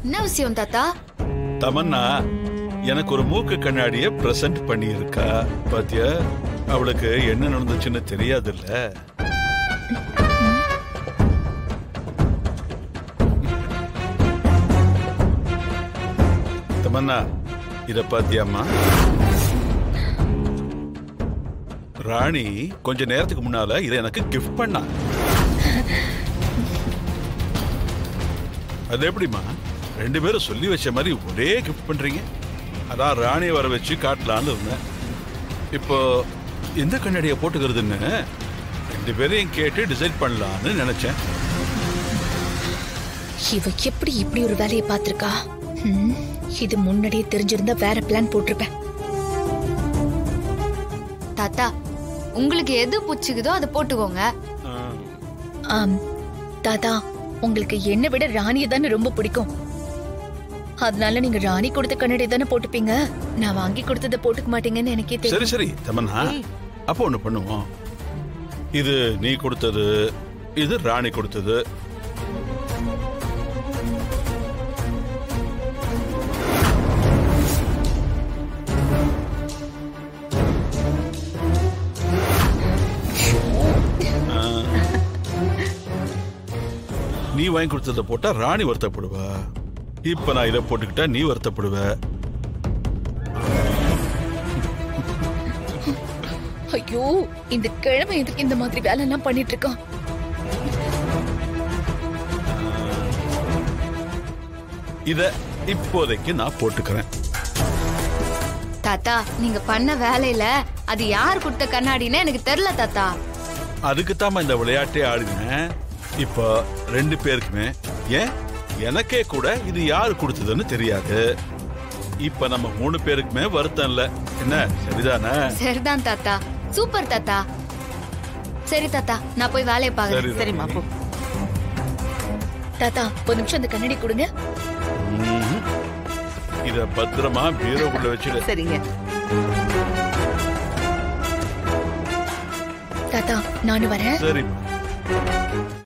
என்ன விஷயம் தாத்தா தமன்னா எனக்கு ஒரு மூக்கு கண்ணாடிய பிரசன்ட் பண்ணியிருக்கா பாத்தியா அவளுக்கு என்ன நடந்துச்சுன்னு தெரியாதுல்ல தமன்னா இத பாத்தியாம்மா ராணி கொஞ்ச நேரத்துக்கு முன்னால இதை எனக்கு கிஃப்ட் பண்ணா அது எப்படிம்மா ரெண்டு பேரும் சொல்லி வச்ச மாதிரி ஒரே கிஃப்ட் பண்றீங்க அதான் ராணியை வர வச்சு காட்டலான்னு இருந்தேன் இப்போ எந்த கண்ணாடியை போட்டுக்கிறதுன்னு ரெண்டு பேரையும் கேட்டு டிசைட் பண்ணலான்னு நினைச்சேன் இவ எப்படி இப்படி ஒரு வேலையை பார்த்திருக்கா ஹம், இது முன்னாடியே தெரிஞ்சிருந்தா வேற பிளான் போட்டிருப்பேன் தாத்தா உங்களுக்கு எது பிடிச்சிக்குதோ அதை போட்டுக்கோங்க ஆ, ஆம் தாத்தா உங்களுக்கு என்னை விட ராணியை தானே ரொம்ப பிடிக்கும் அதனால நீங்க ராணி கொடுத்த கண்ணாடி தானே போட்டுப்பீங்க நான் வாங்கி கொடுத்ததை போட்டுக்க மாட்டீங்கன்னு எனக்கே தெரியும் சரி சரி தமன்னா அப்போ ஒண்ணு பண்ணுவோம் இது நீ கொடுத்தது இது ராணி கொடுத்தது ஆ. நீ வாங்கி கொடுத்ததை போட்டா ராணி வருத்தப்படுவா இப்ப நான் இதை போட்டுக்கிட்டா நீ வருத்தப்படுவ ஐயோ இந்த கிழமை எதுக்கு இந்த மாதிரி வேலை எல்லாம் பண்ணிட்டு இருக்கான் இத இப்போதைக்கு நான் போட்டுக்கிறேன் தாத்தா நீங்க பண்ண வேலையில அது யார் கொடுத்த கண்ணாடின்னு எனக்கு தெரியல தாத்தா அதுக்கு இந்த விளையாட்டே ஆடினேன் இப்போ ரெண்டு பேருக்குமே ஏன் எனக்கே கூட இது யாரு கொடுத்ததுன்னு தெரியாது இப்ப நம்ம மூணு பேருக்குமே வருத்தம் இல்ல என்ன சரிதானே சரிதான் தாத்தா சூப்பர் தாத்தா சரி தாத்தா நான் போய் வேலையை பாக்குறேன் சரி சரிம்மா போ தாத்தா ஒரு நிமிஷம் அந்த கண்ணாடி கொடுங்க ம்ஹும். இத பத்திரமா பீரோக்குள்ள வச்சுடு சரிங்க தாத்தா நானும் வரேன் சரிம்மா